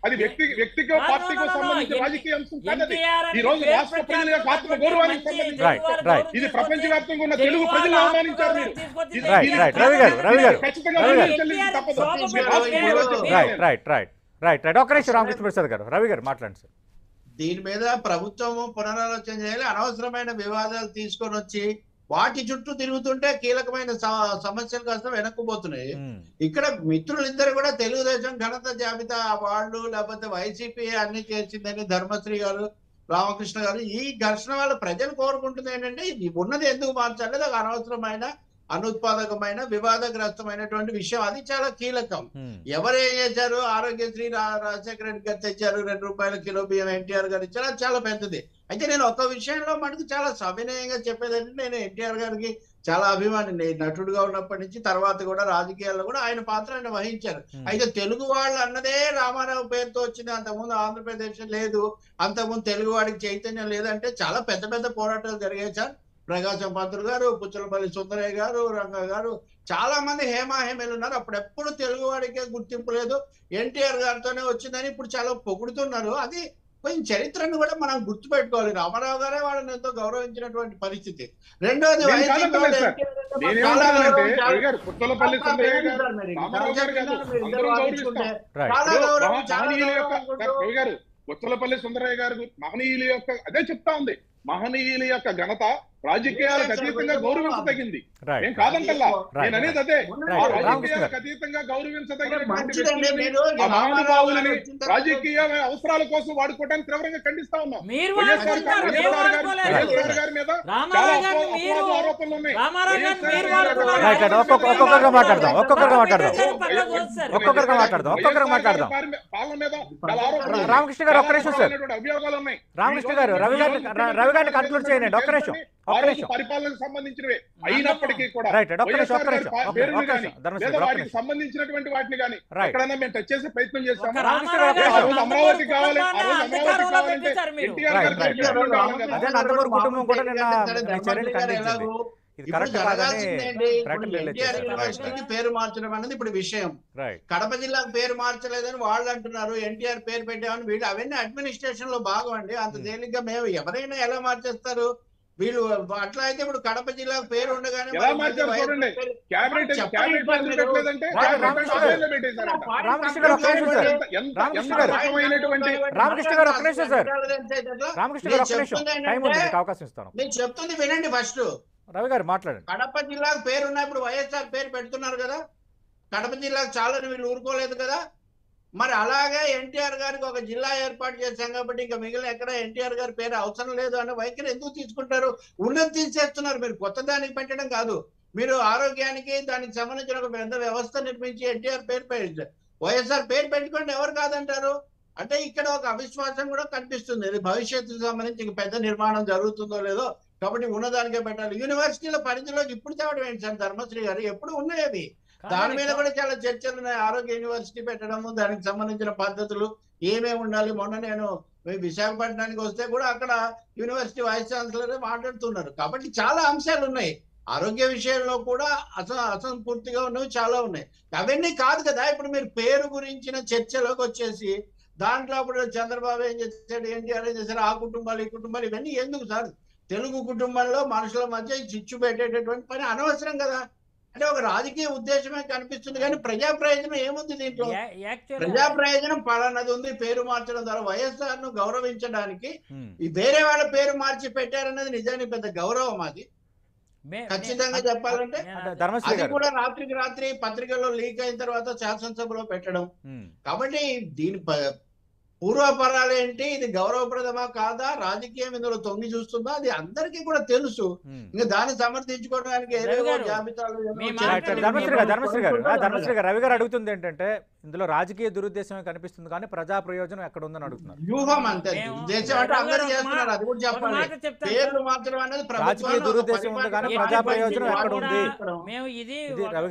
అది వ్యక్తి వ్యక్తికో No, no, పార్టీకో no, no, no. సంబంధించిన ఎన్- రాజకీయ అంశం కాదు అది. ఎన్టీఆర్ అని ఈ రోజు పేరు రాష్ట్ర ప్రఖ్యాతి ప్రజల యొక్క ఆత్మ ఉన్నటువంటి గౌరవానికి మంచి సంబంధించి Right, తెలుగువారి right. గౌరవం ఇది తీసుకొచ్చి ప్రపంచవ్యాప్తంగా ఉన్న తెలుగు తెలుగువారి ప్రజలను ఆత్మ అవమానించారు గౌరవం మీరు. తీసుకొచ్చి ఇది- Right, ఎన్టీఆర్ right. రవి గారు, రవి గారు. ఖచ్చితంగా రవి గారు. అవమానించాలి, ఎన్టీఆర్ తప్పదు. శోభ మీరు పెట్టే రాజకీయ పేరు. వ్యక్తి. Right right right right right ఒక్క నిమిషం రామకృష్ణ ప్రసాద్ గారు రవి గారు మాట్లాడండి సార్ దీని మీద ప్రభుత్వము పునరాలోచన చేయాలి అనవసరమైన వివాదాలు తీసుకొని వచ్చి వాటి చుట్టూ తిరుగుతుంటే కీలకమైన స- సమస్యలు కాస్త వెనక్కుపోతున్నాయి ఉమ్, ఇక్కడ మిత్రులిద్దరు కూడా తెలుగుదేశం ఘనత జాబితా వాళ్ళు లేకపోతే వైసీపీ అన్ని చేసిందని ధర్మశ్రీ గారు రామకృష్ణ గారు ఈ ఘర్షణ వల్ల ప్రజలు కోరుకుంటుంది ఏంటంటే ఇది ఉన్నది ఎందుకు మార్చాలి అది ఒక అనవసరమైన అనుత్పాదకమైన వివాదగ్రస్తమైనటువంటి విషయం అది చాలా కీలకం ఉమ్, ఎవరు ఏం చేశారు ఆరోగ్యశ్రీ రా- రాజశేఖర రెడ్డి గారు తెచ్చారు రెండు రూపాయల కిలో బియ్యం ఎన్టీఆర్ గారు ఇచ్చారు అది చాలా పెద్దది అయితే నేను ఒక విషయంలో మటుకు చాలా సవినయంగా చెప్పేదంటే నేను ఎన్టీఆర్ గారికి చాలా అభిమాని నేను నటుడుగా ఉన్నప్పటి నుంచి తర్వాత కూడా రాజకీయాల్లో కూడా ఆయన పాత్ర ఆయన వహించారు ఉమ్. అయితే తెలుగు వాళ్ళు అన్నదే రామారావు పేరుతో వచ్చింది అంతకుముందు ఆంధ్రప్రదేశ్ లేదు అంతకుముందు తెలుగు వాడికి చైతన్యం లేదంటే చాలా పెద్ద పెద్ద పోరాటాలు జరిగాయి సార్ ప్రకాశం పంతులు గారు పుచ్చలపల్లి సుందరయ్య గారు రంగ గారు చాలా మంది హేమాహేమీలు ఉన్నారు అప్పుడెప్పుడు తెలుగు వాడికే గుర్తింపు లేదు ఎన్టీఆర్ గారితోనే వచ్చిందని ఇప్పుడు చాలా పొగుడుతున్నారు అది కొంచెం చరిత్రను కూడా మనం గుర్తుపెట్టుకోవాలి రామారావు గారే వాళ్ళని ఎంతో గౌరవించినటువంటి పరిస్థితి రెండోది నేను వైసీపీ కాదంటలేదు వాళ్ళు సార్. ఎన్టీఆర్ అంటే నేనేమంటానంటే చాలా గౌరవం, చాలా- రవి గారు పుట్టలపల్లి సుందరయ్య గారు రామారావు గారు కాదు అందరం గౌరవిస్తాం రైట్ చాలా ఇప్పుడు గౌరవం, మహా- చాలా మహనీయుల యొక్క గౌరవం సార్, రవి గారు ఉత్తలపల్లి సుందరయ్య గారు మహనీయుల యొక్క అదే చెప్తా ఉంది మహనీయుల యొక్క ఘనత రాజకీయాలకు అతీతంగా గౌరవించదగింది రైట్ ఏం కాదంటల్లా Right. నేను అనేది అదే Right. ఆ Right. రాజకీయాలకు అతీతంగా గౌరవించదగినటువంటి మంచిదండి వ్యక్తులని, మీరు ఆ మహానుభావులని వచ్చిన తర్వాత- రాజకీయ అవసరాల కోసం వాడుకోవడానికి తీవ్రంగా ఖండిస్తా ఉన్నాం మీరు వైఎస్ఆర్ వాడుకుంటున్నారు, గారు- మేము వైఎస్ఆర్ గారు- వాడుకోలేదు. వైఎస్ఆర్ గారి మీద చాలా రామారావు గారిని అపో- మీరు అపవాదు ఆరోపణలు ఉన్నాయి. రామారావు గారిని వైఎస్ఆర్ మీరు గారు వాడుకున్నారు. రైట్ రైట్ ఒక్కొక్క ఒక్కొక్కరుగా మాట్లాడదాం ఒక్కొక్కరుగా మాట్లాడదాం ఒక్కొక్కరుగా ఒక్కొక్కరుగా మాట్లాడదాం ఒక్కొక్కరుగా మాట్లాడదాం పాలన మీద చాలా ఆరోపణలు ఉన్నాయి. రామకృష్ణ గారు ఒక్క నిమిషం సార్ చాలా అభియోగాలు ఉన్నాయి రామకృష్ణ గారు రవి గారిని రవి గారిని కన్క్లూడ్ చేయండి ఒక్క నిమిషం ఆ ఒక్క రోజు నిమిషం పరిపాలనకు సంబంధించినవి అయినప్పటికీ కూడా రైట్ రైట్ ఒక్క నిమిషం ఒక్క వైఎస్ఆర్ నిమిషం గారి ఒక్క పేరుని ఒక్క కానీ నిమిషం ధర్మశ్రీ లేదా ఒక్క వాటికి నిమిషం సంబంధించినటువంటి వాటిని కానీ రైట్ ఎక్కడైనా మేము టచ్ చేసే ప్రయత్నం చేస్తాము ఒక రామకృష్ణ రామారావు గారు గారు ఆ రోజు అమరావతి కావాలి ఆ రోజు కుటుంబాన్ని అమరావతి అధికారంలో కావాలంటే పెట్టేశారు మీరు. ఎన్టీఆర్ Right, గారు right, చెప్పినట్టు right. ఉండాలి కదా. అదే నందమూరి కుటుంబం కూడా నిన్న మీ చర్యని ఖండించింది ఇది ఇప్పుడు కరెక్ట్ కాదని జరగాల్సిందేంటి? ప్రకటన ఇప్పుడు రిలీజ్ ఎన్టీఆర్ చేశారు యూనివర్సిటీకి పేరు మార్చడం అనేది ఇప్పుడు విషయం రైట్ కడప జిల్లాకు పేరు మార్చలేదని వాళ్ళు అంటున్నారు ఎన్టీఆర్ పేరు పెట్టామని వీళ్ళు అవన్నీ అడ్మినిస్ట్రేషన్ లో భాగం అండి అంత Hmm. తేలిగ్గా మేము ఎవరైనా ఎలా మార్చేస్తారు వీళ్ళు అట్లా అయితే ఇప్పుడు కడప జిల్లాకు పేరు ఉండగానే ఎలా మరి మార్చారు మధ్య చూడండి. పేరు- క్యాబినెట్ చెప్పండి క్యాబినెట్ సార్ మంత్రి మీరు. పెట్టలేదంటే రామ- క్యాబినెట్ రామకృష్ణ సభ్యులే పెట్టేశారంట. రామకృష్ణ గారు ఒక్క నిమిషం సార్ ఎంత- ఎంత రామకృష్ణ ఎంత గారు. రకమైనటువంటి రామకృష్ణ గారు ఒక్క నిమిషం సార్. రామకృష్ణ గారు ఒక్క నిమిషం చెప్తుంది టైం ఉంది ఏంటంటే- మీకు అవకాశం ఇస్తాను నేను చెప్తుంది వినండి ఫస్ట్ రవి గారు మాట్లాడండి కడప జిల్లాకు పేరు ఉన్నప్పుడు వైఎస్ఆర్ పేరు పెడుతున్నారు కదా కడప జిల్లాకు చాలా వీళ్ళు ఊరుకోలేదు కదా మరి అలాగే ఎన్టీఆర్ గారికి ఒక జిల్లా ఏర్పాటు చేశాం కాబట్టి ఇంకా మిగిలిన ఎక్కడ ఎన్టీఆర్ గారి పేరు అవసరం లేదు అనే వైఖరి ఎందుకు తీసుకుంటారు ఉన్నది తీసేస్తున్నారు మీరు కొత్త దానికి పెట్టడం కాదు మీరు ఆరోగ్యానికి దానికి సంబంధించిన ఒక పెద్ద వ్యవస్థ నిర్మించి ఎన్టీఆర్ పేరు పెట్టారు వైఎస్ఆర్ పేరు పెట్టుకోండి ఎవరు కాదంటారు అంటే ఇక్కడ ఒక అవిశ్వాసం కూడా కనిపిస్తుంది ఇది భవిష్యత్తుకు సంబంధించి ఇంక పెద్ద నిర్మాణం జరుగుతుందో లేదో కాబట్టి ఉన్నదానికే పెట్టాలి యూనివర్సిటీల పరిధిలోకి ఇప్పుడు తేవడం ఏంటి సార్ ధర్మశ్రీ గారు ఎప్పుడు ఉన్నాయి అవి దాని మీద కూడా చాలా చర్చలు ఉన్నాయి ఆరోగ్య యూనివర్సిటీ పెట్టడము దానికి సంబంధించిన పద్ధతులు ఏమేమి ఉండాలి మొన్న నేను మీ విశాఖపట్నానికి వస్తే కూడా అక్కడ యూనివర్సిటీ వైస్ ఛాన్సలర్ మాట్లాడుతున్నారు కాబట్టి చాలా అంశాలు ఉన్నాయి ఆరోగ్య విషయంలో కూడా అస అసంపూర్తిగా ఉన్నవి చాలా ఉన్నాయి అవన్నీ కాదు కదా ఇప్పుడు మీరు పేరు గురించిన చర్చలోకి వచ్చేసి దాంట్లో అప్పుడు చంద్రబాబు ఏం చేశాడు ఎన్టీఆర్ ఏం చేశాడు ఆ కుటుంబాలు ఈ కుటుంబాలు ఇవన్నీ ఎందుకు సార్ తెలుగు కుటుంబంలో మనుషుల మధ్య ఈ చిచ్చు పెట్టేటటువంటి పని అనవసరం కదా అంటే ఒక రాజకీయ ఉద్దేశమే కనిపిస్తుంది కానీ ప్రజా ప్రయోజనం ఏముంది దీంట్లో ప్రజా ప్రయోజనం పలానది ఉంది పేరు మార్చడం ద్వారా వైఎస్ఆర్ ను గౌరవించడానికి ఉమ్. ఈ వేరే వాళ్ళ పేరు మార్చి పెట్టారన్నది నిజానికి పెద్ద గౌరవం అది ఖచ్చితంగా చెప్పాలంటే అంటే ధర్మశ్రీ అది గారు కూడా రాత్రికి రాత్రి పత్రికల్లో లీక్ అయిన తర్వాత శాసనసభలో పెట్టడం ఉమ్. కాబట్టి దీని ప- పూర్వపరాలు ఏంటి ఇది గౌరవప్రదమా కాదా రాజకీయం ఇందులో తొంగి చూస్తుందా అది అందరికీ కూడా తెలుసు ఉమ్. ఇంకా దాన్ని సమర్థించుకోవడానికి ఏవేవో రవి గారు, జాబితాలు ఏవో మీ చేసి- రైట్, రైట్. ధర్మశ్రీ గారు ధర్మశ్రీ గారు ఆ, ధర్మశ్రీ గారు రవి గారు అడుగుతుంది ఏంటంటే ఇందులో రాజకీయ దురుద్దేశమే కనిపిస్తుంది కానీ ప్రజా ప్రయోజనం ఎక్కడ ఉందని అడుగుతున్నారు వ్యూహం అంతే మేము- ఉద్దేశం అంటే అందరూ చేస్తున్నారు అది కూడా చెప్పాలి పేర్లు మాత్రం అనేది రాజకీయ ప్రభుత్వాన్ని ఒక దురుద్దేశం ఉంది కానీ పరిపాలన ప్రజా పరిపాలన ప్రయోజనం ఎక్కడ ఉంది? ఇక్కడ మేము ఇది ఇది ఒక- రవి